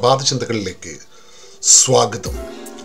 പ്രഭാത ചിന്തകളിലേക്ക് സ്വാഗതം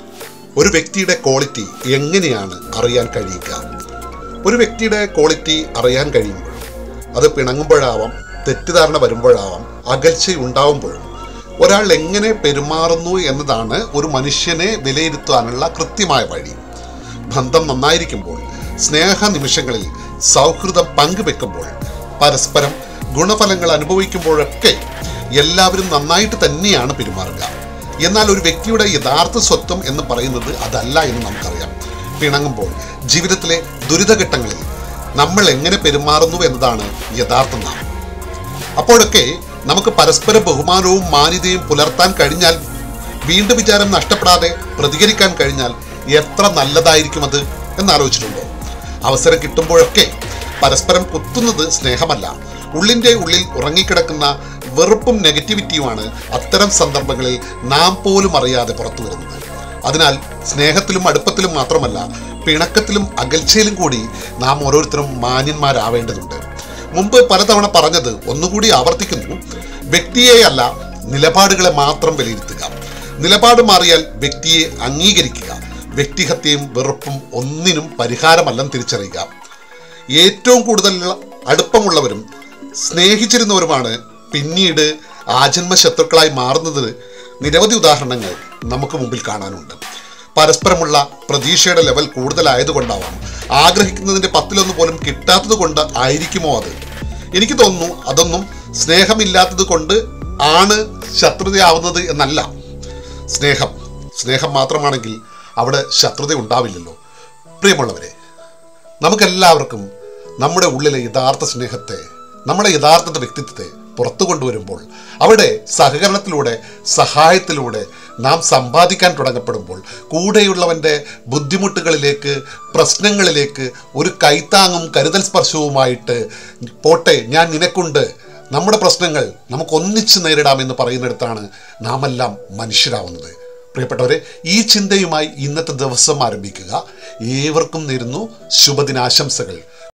ഒരു വ്യക്തിയുടെ ക്വാളിറ്റി എങ്ങനെയാണ് അറിയാൻ കഴിയുക ഒരു വ്യക്തിയുടെ ക്വാളിറ്റി അറിയാൻ കഴിയുമ്പോൾ അത് പിണങ്ങുമ്പോഴാവാം തെറ്റിദ്ധാരണ വരുമ്പോഴാവാം അകൽച്ച ഉണ്ടാവുമ്പോഴും ഒരാൾ എങ്ങനെ പെരുമാറുന്നു എന്നതാണ് ഒരു മനുഷ്യനെ വിലയിരുത്താനുള്ള കൃത്യമായ വഴി ബന്ധം നന്നായിരിക്കുമ്പോൾ സ്നേഹ നിമിഷങ്ങളിൽ സൗഹൃദം പങ്കുവെക്കുമ്പോൾ പരസ്പരം ഗുണഫലങ്ങൾ അനുഭവിക്കുമ്പോഴൊക്കെ എല്ലാവരും നന്നായിട്ട് തന്നെയാണ് പെരുമാറുക എന്നാൽ ഒരു വ്യക്തിയുടെ യഥാർത്ഥ സ്വത്വം എന്ന് പറയുന്നത് അതല്ല എന്ന് നമുക്കറിയാം പിണങ്ങുമ്പോൾ ജീവിതത്തിലെ ദുരിതഘട്ടങ്ങളിൽ നമ്മൾ എങ്ങനെ പെരുമാറുന്നു എന്നതാണ് യഥാർത്ഥ നാം അപ്പോഴൊക്കെ നമുക്ക് പരസ്പര ബഹുമാനവും മാന്യതയും പുലർത്താൻ കഴിഞ്ഞാൽ വീണ്ടും വിചാരം നഷ്ടപ്പെടാതെ പ്രതികരിക്കാൻ കഴിഞ്ഞാൽ എത്ര നല്ലതായിരിക്കും അത് എന്നാലോചിച്ചിട്ടുണ്ടോ അവസരം കിട്ടുമ്പോഴൊക്കെ പരസ്പരം കുത്തുന്നത് സ്നേഹമല്ല ഉള്ളിൻ്റെ ഉള്ളിൽ ഉറങ്ങിക്കിടക്കുന്ന വെറുപ്പും നെഗറ്റിവിറ്റിയുമാണ് അത്തരം സന്ദർഭങ്ങളിൽ നാം പോലും അറിയാതെ പുറത്തു വരുന്നത് അതിനാൽ സ്നേഹത്തിലും അടുപ്പത്തിലും മാത്രമല്ല പിണക്കത്തിലും അകൽച്ചയിലും കൂടി നാം ഓരോരുത്തരും മാന്യന്മാരാവേണ്ടതുണ്ട് മുമ്പ് പലതവണ പറഞ്ഞത് ഒന്നുകൂടി ആവർത്തിക്കുന്നു വ്യക്തിയെയല്ല നിലപാടുകളെ മാത്രം വിലയിരുത്തുക നിലപാട് മാറിയാൽ വ്യക്തിയെ അംഗീകരിക്കുക വ്യക്തിഹത്യയും വെറുപ്പും ഒന്നിനും പരിഹാരമല്ലെന്ന് തിരിച്ചറിയുക ഏറ്റവും കൂടുതൽ അടുപ്പമുള്ളവരും സ്നേഹിച്ചിരുന്നവരുമാണ് പിന്നീട് ആജന്മ ശത്രുക്കളായി മാറുന്നത് നിരവധി ഉദാഹരണങ്ങൾ നമുക്ക് മുമ്പിൽ കാണാനുണ്ട് പരസ്പരമുള്ള പ്രതീക്ഷയുടെ ലെവൽ കൂടുതലായതുകൊണ്ടാവാം ആഗ്രഹിക്കുന്നതിൻ്റെ പത്തിലൊന്ന് പോലും കിട്ടാത്തത് കൊണ്ട് ആയിരിക്കുമോ അത് എനിക്ക് തോന്നുന്നു അതൊന്നും സ്നേഹമില്ലാത്തത് കൊണ്ട് ആണ് ശത്രുതയാവുന്നത് എന്നല്ല സ്നേഹം സ്നേഹം മാത്രമാണെങ്കിൽ അവിടെ ശത്രുത ഉണ്ടാവില്ലല്ലോ പ്രിയമുള്ളവരെ നമുക്കെല്ലാവർക്കും നമ്മുടെ ഉള്ളിലെ യഥാർത്ഥ സ്നേഹത്തെ നമ്മുടെ യഥാർത്ഥ വ്യക്തിത്വത്തെ പുറത്തു കൊണ്ടുവരുമ്പോൾ അവിടെ സഹകരണത്തിലൂടെ സഹായത്തിലൂടെ നാം സമ്പാദിക്കാൻ തുടങ്ങപ്പെടുമ്പോൾ കൂടെയുള്ളവൻ്റെ ബുദ്ധിമുട്ടുകളിലേക്ക് പ്രശ്നങ്ങളിലേക്ക് ഒരു കൈത്താങ്ങും കരുതൽ സ്പർശവുമായിട്ട് പോട്ടെ ഞാൻ നിനക്കുണ്ട് നമ്മുടെ പ്രശ്നങ്ങൾ നമുക്ക് ഒന്നിച്ച് നേരിടാമെന്ന് പറയുന്നിടത്താണ് നാം എല്ലാം മനുഷ്യരാവുന്നത് പ്രിയപ്പെട്ടവരെ ഈ ചിന്തയുമായി ഇന്നത്തെ ദിവസം ആരംഭിക്കുക ഏവർക്കും നേരുന്നു ശുഭദിനാശംസകൾ